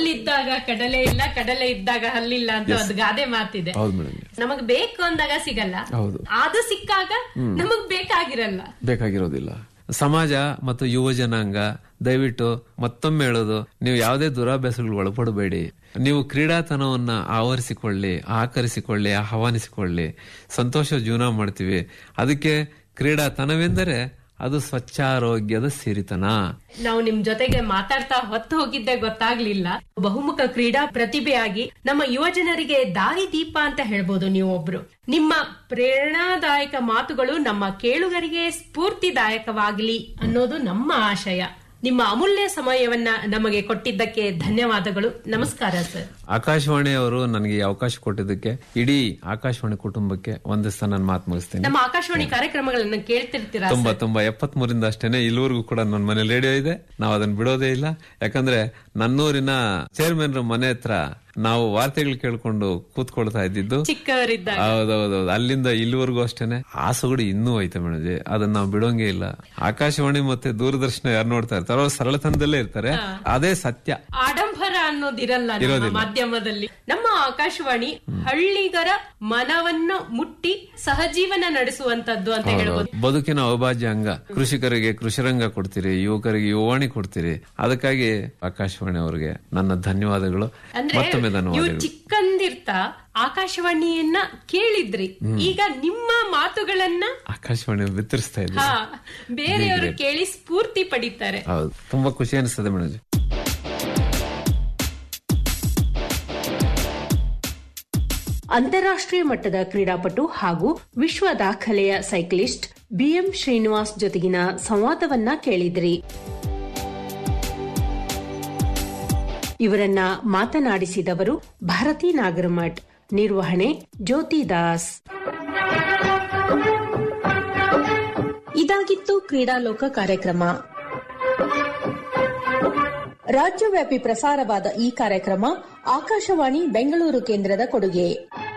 ಹಲ್ಲಿದ್ದಾಗ ಕಡಲೆ ಇಲ್ಲ ಕಡಲೆ ಇದ್ದಾಗ ಹಲ್ಲಿಲ್ಲ ಅಂತ ಒಂದು ಗಾದೆ ಮಾತಿದೆ ಹೌದು ಮೇಡಮ್ ನಮಗ್ ಬೇಕು ಅಂದಾಗ ಸಿಗಲ್ಲ ಹೌದು ಅದು ಸಿಕ್ಕಾಗ ನಮಗ್ ಬೇಕಾಗಿರಲ್ಲ ಬೇಕಾಗಿರೋದಿಲ್ಲ ಸಮಾಜ ಮತ್ತು ಯುವ ಜನಾಂಗ ದಯವಿಟ್ಟು ಮತ್ತೊಮ್ಮೆ ಹೇಳೋದು ನೀವು ಯಾವುದೇ ದುರಾಭ್ಯಾಸಗಳು ಒಳಪಡಬೇಡಿ ನೀವು ಕ್ರೀಡಾತನವನ್ನ ಆವರಿಸಿಕೊಳ್ಳಿ ಆಕರಿಸಿಕೊಳ್ಳಿ ಆಹ್ವಾನಿಸಿಕೊಳ್ಳಿ ಸಂತೋಷ ಜೀವನ ಮಾಡ್ತೀವಿ ಅದಕ್ಕೆ ಕ್ರೀಡಾತನವೆಂದರೆ ಅದು ಸ್ವಚ್ಛಾರೋಗ್ಯದ ಸಿರಿತನ ನಾವು ನಿಮ್ ಜೊತೆಗೆ ಮಾತಾಡ್ತಾ ಹೊತ್ತು ಹೋಗಿದ್ದೆ ಗೊತ್ತಾಗ್ಲಿಲ್ಲ ಬಹುಮುಖ ಕ್ರೀಡಾ ಪ್ರತಿಭೆಯಾಗಿ ನಮ್ಮ ಯುವ ಜನರಿಗೆ ದಾರಿ ದೀಪ ಅಂತ ಹೇಳ್ಬೋದು ನೀವೊಬ್ರು ನಿಮ್ಮ ಪ್ರೇರಣಾದಾಯಕ ಮಾತುಗಳು ನಮ್ಮ ಕೇಳುಗರಿಗೆ ಸ್ಫೂರ್ತಿದಾಯಕವಾಗಲಿ ಅನ್ನೋದು ನಮ್ಮ ಆಶಯ ನಿಮ್ಮ ಅಮೂಲ್ಯ ಸಮಯವನ್ನ ನಮಗೆ ಕೊಟ್ಟಿದ್ದಕ್ಕೆ ಧನ್ಯವಾದಗಳು ನಮಸ್ಕಾರ ಸರ್ ಆಕಾಶವಾಣಿ ಅವರು ನನಗೆ ಈ ಅವಕಾಶ ಕೊಟ್ಟಿದ್ದಕ್ಕೆ ಇಡೀ ಆಕಾಶವಾಣಿ ಕುಟುಂಬಕ್ಕೆ ಒಂದಿಸ್ತಾ ನಾನು ಮಾತು ಮುಗಿಸ್ತೀನಿ ನಮ್ಮ ಆಕಾಶವಾಣಿ ಕಾರ್ಯಕ್ರಮಗಳನ್ನ ಕೇಳ್ತಿರ್ತೀರಾ ತುಂಬಾ ತುಂಬಾ ಎಪ್ಪತ್ ಮೂರಿಂದ ಅಷ್ಟೇನೆ ಇಲ್ಲಿವರೆಗೂ ಕೂಡ ನನ್ನ ಮನೆ ರೇಡಿಯೋ ಇದೆ ನಾವು ಅದನ್ನ ಬಿಡೋದೇ ಇಲ್ಲ ಯಾಕಂದ್ರೆ ನನ್ನೂರಿನ ಚೇರ್ಮನ್ ಮನೆ ಹತ್ರ ನಾವು ವಾರ್ತೆಗಳು ಕೇಳ್ಕೊಂಡು ಕೂತ್ಕೊಳ್ತಾ ಇದ್ದಿದ್ದು ಚಿಕ್ಕವರಿದ್ದಾಗ ಹೌದೌದೌದು ಅಲ್ಲಿಂದ ಇಲ್ಲಿವರೆಗೂ ಅಷ್ಟೇನೆ ಆ ಸೊಗಡು ಇನ್ನೂ ಐತೆ ಮೇಡಜಿ ಅದನ್ನ ನಾವು ಬಿಡೋಂಗೇ ಇಲ್ಲ ಆಕಾಶವಾಣಿ ಮತ್ತೆ ದೂರದರ್ಶನ ಯಾರು ನೋಡ್ತಾ ಇರ್ತಾರೋ ಅವ್ರು ಸರಳತನದಲ್ಲೇ ಇರ್ತಾರೆ ಅದೇ ಸತ್ಯ ಆಡಂಬರ ಅನ್ನೋದಿರಲ್ಲ ನಮ್ಮ ಮಾಧ್ಯಮದಲ್ಲಿ ನಮ್ಮ ಆಕಾಶವಾಣಿ ಹಳ್ಳಿಗರ ಮನವನ್ನು ಮುಟ್ಟಿ ಸಹಜೀವನ ನಡೆಸುವಂತದ್ದು ಅಂತ ಹೇಳ್ಬೋದು ಬದುಕಿನ ಅವಿಭಾಜ್ಯ ಅಂಗ ಕೃಷಿಕರಿಗೆ ಕೃಷಿರಂಗ ಕೊಡ್ತೀರಿ ಯುವಕರಿಗೆ ಯುವವಾಣಿ ಕೊಡ್ತೀರಿ ಅದಕ್ಕಾಗಿ ಆಕಾಶವಾಣಿ ಅವರಿಗೆ ನನ್ನ ಧನ್ಯವಾದಗಳು ಅಂದ್ರೆ ಮತ್ತೊಮ್ಮೆ ನೀವು ಧನ್ಯವಾದಗಳು ಚಿಕ್ಕಂದಿರ್ತಾ ಆಕಾಶವಾಣಿಯನ್ನ ಕೇಳಿದ್ರಿ ಈಗ ನಿಮ್ಮ ಮಾತುಗಳನ್ನ ಆಕಾಶವಾಣಿ ಬಿತ್ತರಿಸ್ತಾ ಇದ್ದೀವಿ ಹಾ ಬೇರೆಯವರು ಕೇಳಿ ಸ್ಫೂರ್ತಿ ಪಡಿತಾರೆ ಹೌದು ತುಂಬಾ ಖುಷಿ ಅನಿಸ್ತದೆ ಮೇಡಮ್ ಅಂತಾರಾಷ್ಟ್ರೀಯ ಮಟ್ಟದ ಕ್ರೀಡಾಪಟು ಹಾಗೂ ವಿಶ್ವ ದಾಖಲೆಯ ಸೈಕ್ಲಿಸ್ಟ್ ಬಿಎಂ ಶ್ರೀನಿವಾಸ್ ಜೊತೆಗಿನ ಸಂವಾದವನ್ನ ಕೇಳಿದ್ರಿ ಇವರನ್ನ ಮಾತನಾಡಿಸಿದವರು ಭಾರತಿ ನಾಗರಮಠ್ ನಿರ್ವಹಣೆ ಜ್ಯೋತಿ ದಾಸ್ ಇದಾಗಿತ್ತು ಕ್ರೀಡಾಲೋಕ ಕಾರ್ಯಕ್ರಮ ರಾಜ್ಯವ್ಯಾಪಿ ಪ್ರಸಾರವಾದ ಈ ಕಾರ್ಯಕ್ರಮ ಆಕಾಶವಾಣಿ ಬೆಂಗಳೂರು ಕೇಂದ್ರದ ಕೊಡುಗೆ